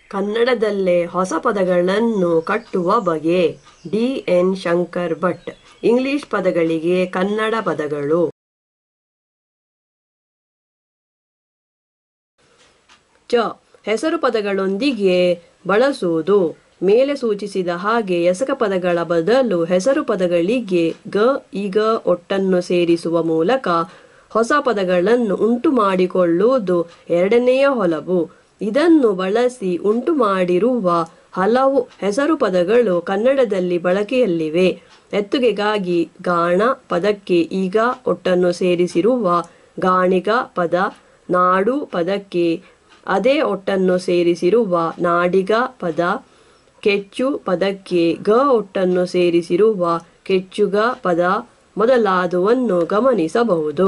ಕನ್ನಡದಲ್ಲೇ ಹೊಸ ಪದಗಳನ್ನು ಕಟ್ಟುವ ಬಗೆ D N Shankar Bhat English ಪದಗಳಿಗೆ ಕನ್ನಡ ಪದಗಳು ಚ ಹೆಸರು ಪದಗಳೊಂದಿಗೆ ಬಳಸುವುದು ಮೇಲೆ ಸೂಚಿಸಿದ ಹಾಗೆ ಎಸಕ ಪದಗಳ ಬದಲು ಹೆಸರು ಪದಗಳಿಗೆ ಗ ಈಗ ಒಟ್ಟನ್ನು ಸೇರಿಸುವ ಮೂಲಕ ಹೊಸ ಪದಗಳನ್ನು ಉಂಟು ಮಾಡಿಕೊಳ್ಳುವುದು ಎರಡನೆಯ ಹೊಲವು ಇದನ್ನು ಬಳಸಿ ಉಂಟು ಮಾಡಿರುವ ಹಲವು ಹೆಸರು ಪದಗಳು ಕನ್ನಡದಲ್ಲಿ ಬಳಕೆಯಲ್ಲಿವೆ ಎತ್ತುಗೆಗಾಗಿ ಗಾಣ ಪದಕ್ಕೆ ಈಗ ಒಟ್ಟನ್ನು ಸೇರಿಸಿರುವ ಗಾಣಿಗ ಪದ ನಾಡು ಪದಕ್ಕೆ ಅದೇ ಒಟ್ಟನ್ನು ಸೇರಿಸಿರುವ ನಾಡಿಗ ಪದ ಕೆಚ್ಚು ಪದಕ್ಕೆ ಗ ಒಟ್ಟನ್ನು ಸೇರಿಸಿರುವ ಕೆಚ್ಚುಗ ಪದ ಮೊದಲಾದವನ್ನು ಗಮನಿಸಬಹುದು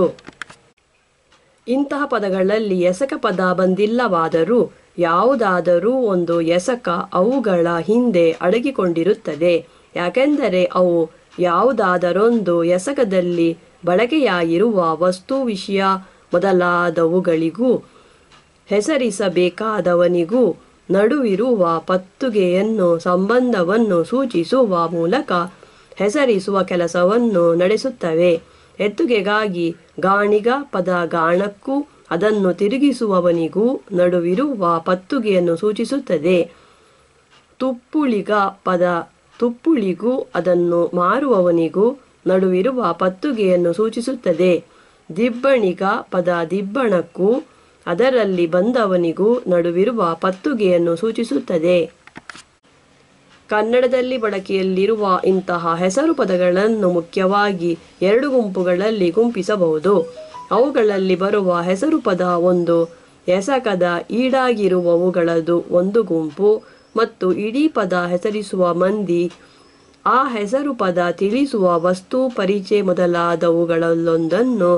ಇಂತಹ ಪದಗಳಲ್ಲಿ ಎಸಕ ಪದ ಬಂದಿಲ್ಲವಾದರೂ ಯಾವುದಾದರೂ ಒಂದು ಎಸಕ ಅವುಗಳ ಹಿಂದೆ ಅಡಗಿಕೊಂಡಿರುತ್ತದೆ ಯಾಕೆಂದರೆ ಅವು ಯಾವುದಾದರೊಂದು ಎಸಕದಲ್ಲಿ ಬಳಕೆಯಾಗಿರುವ ವಸ್ತು ವಿಷಯ ಮೊದಲಾದವುಗಳಿಗೂ ಹೆಸರಿಸಬೇಕಾದವನಿಗೂ ನಡುವಿರುವ ಪತ್ತುಗೆಯನ್ನು ಸಂಬಂಧವನ್ನು ಸೂಚಿಸುವ ಮೂಲಕ ಹೆಸರಿಸುವ ಕೆಲಸವನ್ನು ನಡೆಸುತ್ತವೆ ಎತ್ತುಗೆಗಾಗಿ ಗಾಣಿಗ ಪದ ಗಾಣಕ್ಕೂ ಅದನ್ನು ತಿರುಗಿಸುವವನಿಗೂ ನಡುವಿರುವ ಪತ್ತುಗೆಯನ್ನು ಸೂಚಿಸುತ್ತದೆ ತುಪ್ಪುಳಿಗ ಪದ ತುಪ್ಪುಳಿಗೂ ಅದನ್ನು ಮಾರುವವನಿಗೂ ನಡುವಿರುವ ಪತ್ತುಗೆಯನ್ನು ಸೂಚಿಸುತ್ತದೆ ದಿಬ್ಬಣಿಗ ಪದ ದಿಬ್ಬಣಕ್ಕೂ ಅದರಲ್ಲಿ ಬಂದವನಿಗೂ ನಡುವಿರುವ ಪತ್ತುಗೆಯನ್ನು ಸೂಚಿಸುತ್ತದೆ ಕನ್ನಡದಲ್ಲಿ ಬಳಕೆಯಲ್ಲಿರುವ ಇಂತಹ ಹೆಸರು ಪದಗಳನ್ನು ಮುಖ್ಯವಾಗಿ ಎರಡು ಗುಂಪುಗಳಲ್ಲಿ ಗುಂಪಿಸಬಹುದು ಅವುಗಳಲ್ಲಿ ಬರುವ ಹೆಸರು ಪದ ಒಂದು ಎಸಕದ ಈಡಾಗಿರುವವುಗಳದು ಒಂದು ಗುಂಪು ಮತ್ತು ಇಡೀ ಪದ ಹೆಸರಿಸುವ ಮಂದಿ ಆ ಹೆಸರು ಪದ ತಿಳಿಸುವ ವಸ್ತು ಪರಿಚಯ ಮೊದಲಾದವುಗಳಲ್ಲೊಂದನ್ನು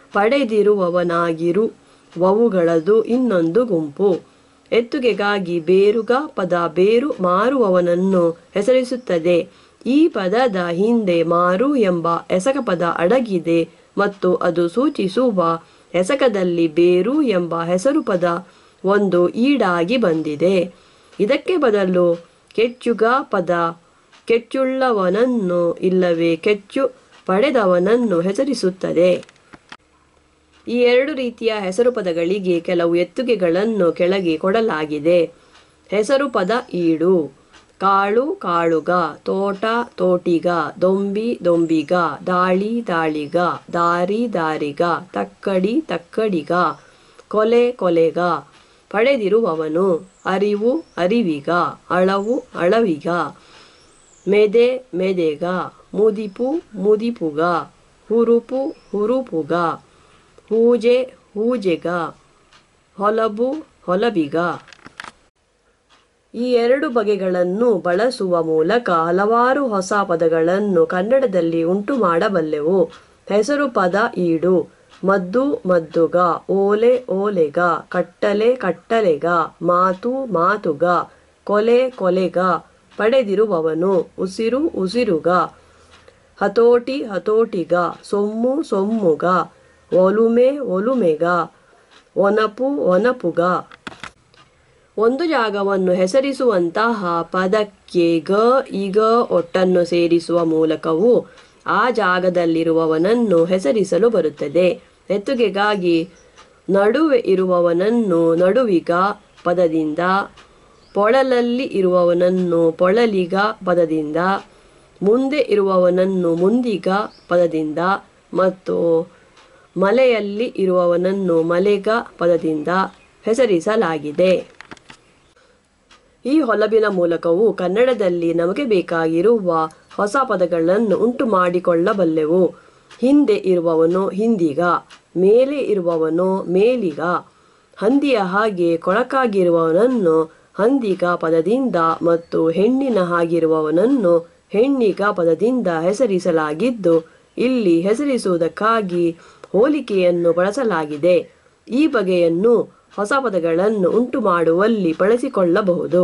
ಪಡೆದಿರುವವನಾಗಿರುವವುಗಳದು ಇನ್ನೊಂದು ಗುಂಪು ಎತ್ತುಗೆಗಾಗಿ ಬೇರುಗ ಪದ ಬೇರು ಮಾರುವವನನ್ನು ಹೆಸರಿಸುತ್ತದೆ ಈ ಪದದ ಹಿಂದೆ ಮಾರು ಎಂಬ ಎಸಕ ಪದ ಅಡಗಿದೆ ಮತ್ತು ಅದು ಸೂಚಿಸುವ ಎಸಕದಲ್ಲಿ ಬೇರು ಎಂಬ ಹೆಸರು ಪದ ಒಂದು ಈಡಾಗಿ ಬಂದಿದೆ ಇದಕ್ಕೆ ಬದಲು ಕೆಚ್ಚುಗ ಪದ ಕೆಚ್ಚುಳ್ಳವನನ್ನು ಇಲ್ಲವೇ ಕೆಚ್ಚು ಪಡೆದವನನ್ನು ಹೆಸರಿಸುತ್ತದೆ ಈ ಎರಡು ರೀತಿಯ ಹೆಸರು ಪದಗಳಿಗೆ ಕೆಲವು ಎತ್ತುಗೆಗಳನ್ನು ಕೆಳಗೆ ಕೊಡಲಾಗಿದೆ ಹೆಸರು ಪದ ಈಡು ಕಾಳು ಕಾಳುಗ ತೋಟ ತೋಟಿಗ ದೊಂಬಿ ದೊಂಬಿಗ ದಾಳಿ ದಾಳಿಗ ದಾರಿ ದಾರಿಗ ತಕ್ಕಡಿ ತಕ್ಕಡಿಗ ಕೊಲೆ ಕೊಲೆಗ ಪಡೆದಿರುವವನು ಅರಿವು ಅರಿವಿಗ ಅಳವು ಅಳವಿಗ ಮೆದೆ ಮೆದೆಗ ಮುದಿಪು ಮುದಿಪುಗ ಹುರುಪು ಹುರುಪುಗ ಹೂಜೆ ಹೂಜೆಗ ಹೊಲಬು ಹೊಲಬಿಗ ಈ ಎರಡು ಬಗೆಗಳನ್ನು ಬಳಸುವ ಮೂಲಕ ಹಲವಾರು ಹೊಸ ಪದಗಳನ್ನು ಕನ್ನಡದಲ್ಲಿ ಉಂಟು ಮಾಡಬಲ್ಲೆವು ಹೆಸರು ಪದ ಈಡು ಮದ್ದು ಮದ್ದುಗ ಓಲೆ ಓಲೆಗ ಕಟ್ಟಲೆ ಕಟ್ಟಲೆಗ ಮಾತು ಮಾತುಗ ಕೊಲೆ ಕೊಲೆಗ ಪಡೆದಿರುವವನು ಉಸಿರು ಉಸಿರುಗ ಹತೋಟಿ ಹತೋಟಿಗ ಸೊಮ್ಮು ಸೊಮ್ಮುಗ ಒಲುಮೆ ಒಲುಮೆಗ ಒನಪು ಒನಪುಗ ಒಂದು ಜಾಗವನ್ನು ಹೆಸರಿಸುವಂತಹ ಪದಕ್ಕೆ ಗ ಈಗ ಒಟ್ಟನ್ನು ಸೇರಿಸುವ ಮೂಲಕವೂ ಆ ಜಾಗದಲ್ಲಿರುವವನನ್ನು ಹೆಸರಿಸಲು ಬರುತ್ತದೆ ಎತ್ತುಗೆಗಾಗಿ ನಡುವೆ ಇರುವವನನ್ನು ನಡುವಿಗ ಪದದಿಂದ ಪೊಳಲಲ್ಲಿ ಇರುವವನನ್ನು ಪೊಳಲಿಗ ಪದದಿಂದ ಮುಂದೆ ಇರುವವನನ್ನು ಮುಂದಿಗ ಪದದಿಂದ ಮತ್ತು ಮಲೆಯಲ್ಲಿ ಇರುವವನನ್ನು ಮಲೆಗ ಪದದಿಂದ ಹೆಸರಿಸಲಾಗಿದೆ ಈ ಹೊಲಬಿನ ಮೂಲಕವೂ ಕನ್ನಡದಲ್ಲಿ ನಮಗೆ ಬೇಕಾಗಿರುವ ಹೊಸ ಪದಗಳನ್ನು ಉಂಟು ಮಾಡಿಕೊಳ್ಳಬಲ್ಲೆವು ಹಿಂದೆ ಇರುವವನು ಹಿಂದಿಗ ಮೇಲೆ ಇರುವವನು ಮೇಲಿಗ ಹಂದಿಯ ಹಾಗೆ ಕೊಳಕಾಗಿರುವವನನ್ನು ಹಂದಿಗ ಪದದಿಂದ ಮತ್ತು ಹೆಣ್ಣಿನ ಹಾಗಿರುವವನನ್ನು ಹೆಣ್ಣಿಗ ಪದದಿಂದ ಹೆಸರಿಸಲಾಗಿದ್ದು ಇಲ್ಲಿ ಹೆಸರಿಸುವುದಕ್ಕಾಗಿ ಹೋಲಿಕೆಯನ್ನು ಬಳಸಲಾಗಿದೆ ಈ ಬಗೆಯನ್ನು ಹೊಸ ಪದಗಳನ್ನು ಉಂಟು ಮಾಡುವಲ್ಲಿ ಬಳಸಿಕೊಳ್ಳಬಹುದು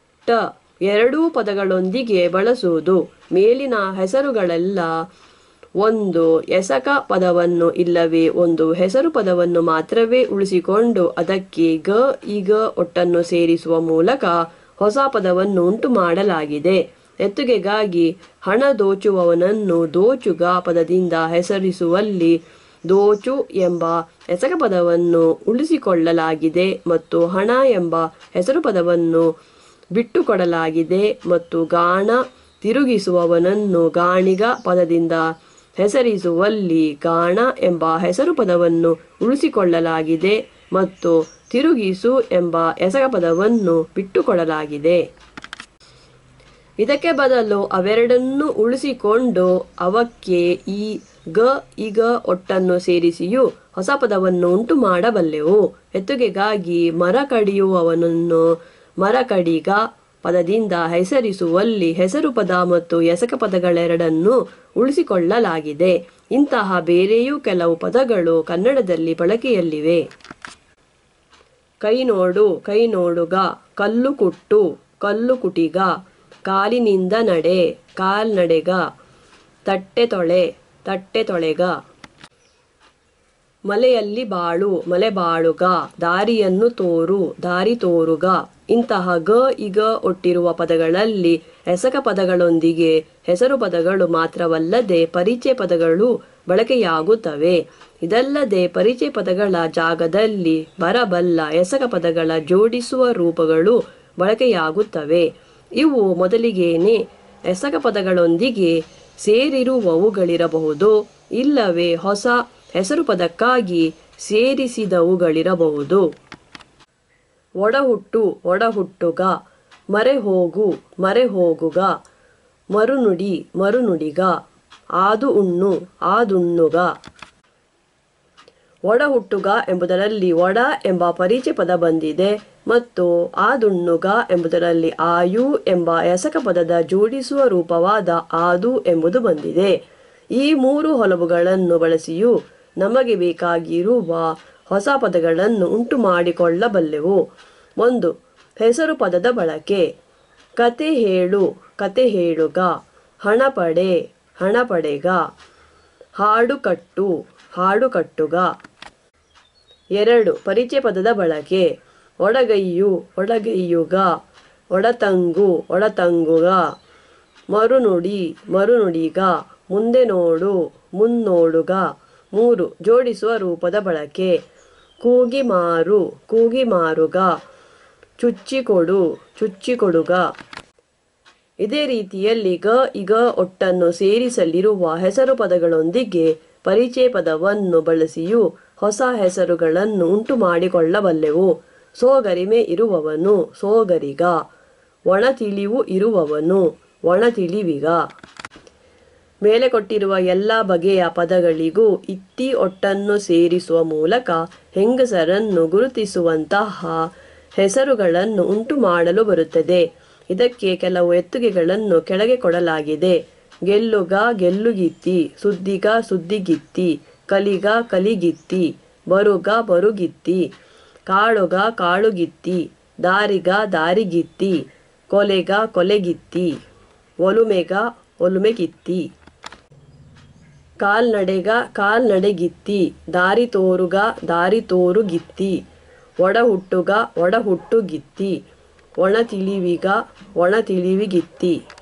ಟ ಎರಡೂ ಪದಗಳೊಂದಿಗೆ ಬಳಸುವುದು ಮೇಲಿನ ಹೆಸರುಗಳೆಲ್ಲ ಒಂದು ಎಸಕ ಪದವನ್ನು ಇಲ್ಲವೇ ಒಂದು ಹೆಸರು ಪದವನ್ನು ಮಾತ್ರವೇ ಉಳಿಸಿಕೊಂಡು ಅದಕ್ಕೆ ಗ ಈಗ ಒಟ್ಟನ್ನು ಸೇರಿಸುವ ಮೂಲಕ ಹೊಸ ಪದವನ್ನು ಉಂಟು ಮಾಡಲಾಗಿದೆ ಎತ್ತುಗೆಗಾಗಿ ಹಣ ದೋಚುವವನನ್ನು ದೋಚುಗ ಪದದಿಂದ ಹೆಸರಿಸುವಲ್ಲಿ ದೋಚು ಎಂಬ ಹೆಸರು ಪದವನ್ನು ಉಳಿಸಿಕೊಳ್ಳಲಾಗಿದೆ ಮತ್ತು ಹಣ ಎಂಬ ಹೆಸರು ಪದವನ್ನು ಬಿಟ್ಟುಕೊಡಲಾಗಿದೆ ಮತ್ತು ಗಾಣ ತಿರುಗಿಸುವವನನ್ನು ಗಾಣಿಗ ಪದದಿಂದ ಹೆಸರಿಸುವಲ್ಲಿ ಗಾಣ ಎಂಬ ಹೆಸರು ಪದವನ್ನು ಉಳಿಸಿಕೊಳ್ಳಲಾಗಿದೆ ಮತ್ತು ತಿರುಗಿಸು ಎಂಬ ಹೆಸರ ಪದವನ್ನು ಬಿಟ್ಟುಕೊಡಲಾಗಿದೆ ಇದಕ್ಕೆ ಬದಲು ಅವೆರಡನ್ನೂ ಉಳಿಸಿಕೊಂಡು ಅವಕ್ಕೆ ಈ ಗ ಈಗ ಒಟ್ಟನ್ನು ಸೇರಿಸಿಯೂ ಹೊಸ ಪದವನ್ನು ಉಂಟು ಮಾಡಬಲ್ಲೆವು ಎತ್ತುಗೆಗಾಗಿ ಮರ ಕಡಿಯುವವನನ್ನು ಮರ ಕಡಿಗ ಪದದಿಂದ ಹೆಸರಿಸುವಲ್ಲಿ ಹೆಸರು ಪದ ಮತ್ತು ಎಸಕ ಪದಗಳೆರಡನ್ನೂ ಉಳಿಸಿಕೊಳ್ಳಲಾಗಿದೆ ಇಂತಹ ಬೇರೆಯೂ ಕೆಲವು ಪದಗಳು ಕನ್ನಡದಲ್ಲಿ ಬಳಕೆಯಲ್ಲಿವೆ ಕೈ ನೋಡು ಕೈ ನೋಡುಗ ಕಲ್ಲು ಕುಟ್ಟು ಕಲ್ಲು ಕುಟಿಗ ಕಾಲಿನಿಂದ ನಡೆ ಕಾಲ್ನಡೆಗ ತಟ್ಟೆ ತೊಳೆ ತಟ್ಟೆ ತೊಳೆಗ ಮಲೆಯಲ್ಲಿ ಬಾಳು ಮಲೆ ಬಾಳುಗ ದಾರಿಯನ್ನು ತೋರು ದಾರಿ ತೋರುಗ ಇಂತಹ ಗ ಇಗ ಒಟ್ಟಿರುವ ಪದಗಳಲ್ಲಿ ಎಸಕ ಪದಗಳೊಂದಿಗೆ ಹೆಸರು ಪದಗಳು ಮಾತ್ರವಲ್ಲದೆ ಪರಿಚಯ ಪದಗಳು ಬಳಕೆಯಾಗುತ್ತವೆ ಇದಲ್ಲದೆ ಪರಿಚಯ ಪದಗಳ ಜಾಗದಲ್ಲಿ ಬರಬಲ್ಲ ಎಸಕ ಪದಗಳ ಜೋಡಿಸುವ ರೂಪಗಳು ಬಳಕೆಯಾಗುತ್ತವೆ ಇವು ಮೊದಲಿಗೇನೆ ಎಸಕ ಪದಗಳೊಂದಿಗೆ ಸೇರಿರುವವುಗಳಿರಬಹುದು ಇಲ್ಲವೇ ಹೊಸ ಹೆಸರು ಪದಕ್ಕಾಗಿ ಸೇರಿಸಿದವುಗಳಿರಬಹುದು ಒಡಹುಟ್ಟು ಒಡಹುಟ್ಟುಗ ಮರೆ ಹೋಗು ಮರೆ ಹೋಗುಗ ಮರುನುಡಿ ಮರುನುಡಿಗ ಆದು ಉಣ್ಣು ಆದುಣ್ಣುಗ ಒಡಹುಟ್ಟುಗ ಎಂಬುದರಲ್ಲಿ ಒಡ ಎಂಬ ಪರಿಚಯ ಪದ ಬಂದಿದೆ ಮತ್ತು ಆದುಣ್ಣುಗ ಎಂಬುದರಲ್ಲಿ ಆಯು ಎಂಬ ಎಸಕ ಪದದ ಜೋಡಿಸುವ ರೂಪವಾದ ಆದು ಎಂಬುದು ಬಂದಿದೆ ಈ ಮೂರು ಹೊಲವುಗಳನ್ನು ಬಳಸಿಯೂ ನಮಗೆ ಬೇಕಾಗಿರುವ ಹೊಸ ಪದಗಳನ್ನು ಉಂಟು ಮಾಡಿಕೊಳ್ಳಬಲ್ಲೆವು ಒಂದು ಹೆಸರು ಪದದ ಬಳಕೆ ಕತೆ ಹೇಳು ಕತೆ ಹೇಳುಗ ಹಣ ಪಡೆ ಹಣ ಪಡೆಗ ಹಾಡು ಕಟ್ಟು ಹಾಡು ಕಟ್ಟುಗ ಎರಡು ಪರಿಚಯ ಪದದ ಬಳಕೆ ಒಡಗೈಯು ಒಡಗೈಯುಗ ಒಡತಂಗು ಒಡತಂಗುಗ ಮರುನುಡಿ ಮರುನುಡಿಗ ಮುಂದೆ ನೋಡು ಮುನ್ನೋಡುಗ ಮೂರು ಜೋಡಿಸುವ ರೂಪದ ಬಳಕೆ ಕೂಗಿ ಮಾರು ಕೂಗಿ ಮಾರುಗ ಚುಚ್ಚಿಕೊಡು ಚುಚ್ಚಿಕೊಡುಗ ಇದೇ ರೀತಿಯಲ್ಲಿ ಗ ಇಗ ಒಟ್ಟನ್ನು ಸೇರಿಸಲಿರುವ ಹೆಸರು ಪದಗಳೊಂದಿಗೆ ಪರಿಚಯ ಪದವನ್ನು ಬಳಸಿಯೂ ಹೊಸ ಹೆಸರುಗಳನ್ನು ಉಂಟು ಮಾಡಿಕೊಳ್ಳಬಲ್ಲೆವು ಸೋಗರಿಮೆ ಇರುವವನು ಸೋಗರಿಗ ಒಣ ತಿಳಿವು ಇರುವವನು ಒಣ ತಿಳಿವಿಗ ಮೇಲೆ ಕೊಟ್ಟಿರುವ ಎಲ್ಲ ಬಗೆಯ ಪದಗಳಿಗೂ ಇತ್ತಿ ಒಟ್ಟನ್ನು ಸೇರಿಸುವ ಮೂಲಕ ಹೆಂಗಸರನ್ನು ಗುರುತಿಸುವಂತಹ ಹೆಸರುಗಳನ್ನು ಉಂಟು ಮಾಡಲು ಬರುತ್ತದೆ ಇದಕ್ಕೆ ಕೆಲವು ಎತ್ತುಗೆಗಳನ್ನು ಕೆಳಗೆ ಕೊಡಲಾಗಿದೆ ಗೆಲ್ಲುಗ ಗೆಲ್ಲುಗಿತ್ತಿ ಸುದ್ದಿಗ ಸುದ್ದಿಗಿತ್ತಿ ಕಲಿಗ ಕಲಿಗಿತ್ತಿ ಬರುಗ ಬರುಗಿತ್ತಿ ಕಾಳುಗ ಕಾಳುಗಿತ್ತಿ ದಾರಿಗ ದಾರಿಗಿತ್ತಿ ಕೊಲೆಗ ಕೊಲೆಗಿತ್ತಿ ಒಲುಮೆಗ ಒಲುಮೆಗಿತ್ತಿ ಕಾಲ್ನಡೆಗ ಕಾಲ್ನಡೆಗಿತ್ತಿ ದಾರಿ ತೋರುಗ ದಾರಿ ತೋರುಗಿತ್ತಿ ಒಡ ಹುಟ್ಟುಗ ಒಡ ಹುಟ್ಟುಗಿತ್ತಿ ಒಣ ತಿಳಿವಿಗ ಒಣ ತಿಳಿವಿಗಿತ್ತಿ